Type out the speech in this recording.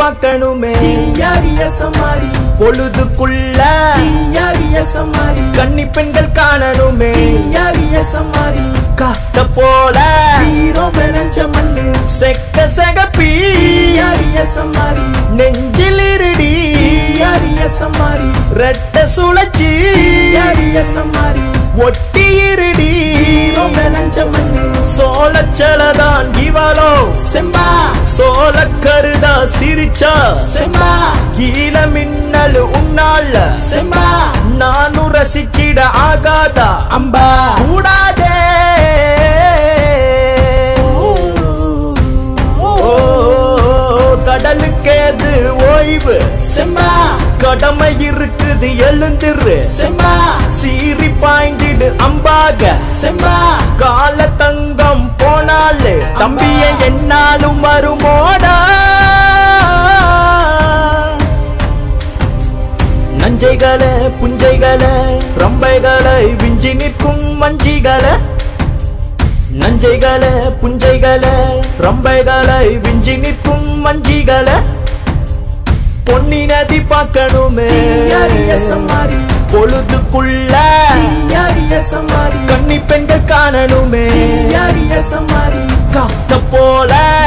பார்க்கணுமே தீயாரிய சமாரி பொழுதுக்குள்ள தீயாரிய சமாரி கன்னி பெண்கள் காணணுமே தீயாரிய சமாரி காத்த போல ஹீரோ விளைஞ்ச மண்ணு செக்க செகப்பி தீயாரிய சமாரி நெஞ்சில் இருடி தீயாரிய சமாரி ரெட்ட சுழச்சி தீயாரிய சமாரி ஒட்டி இருடி ஹீரோ விளைஞ்ச மண்ணு சோளச்சலதான் இவளோ செம்பா சோளக்கருதா சிரிச்சா செம்பா ஈழ மின்னல் உன்னால செம்பா நானும் ரசிச்சிட ஆகாதா அம்பா கூடாதே ஓ, கடலுக்கேது ஓய்வு செம்பா கடமை இருக்குது எழுந்திரு செம்பா சீறி பாய்ந்திடு அம்பாக செம்பா கால தங்கம் போனாலே தம்பிய என்னாலும் வருமோடா நஞ்சைகள புஞ்சைகள ரம்பைகளை விஞ்சி நிற்கும் வஞ்சிகள நஞ்சைகள புஞ்சைகள ரம்பைகளை விஞ்சி நிற்கும் வஞ்சிகள பொன்னி நதி பார்க்கணுமே தீயாரிய சமாரி பொழுதுக்குள்ள தீயாரிய சமாரி கன்னி பெண்கள் காணணுமே தீயாரிய சமாரி காத்த போல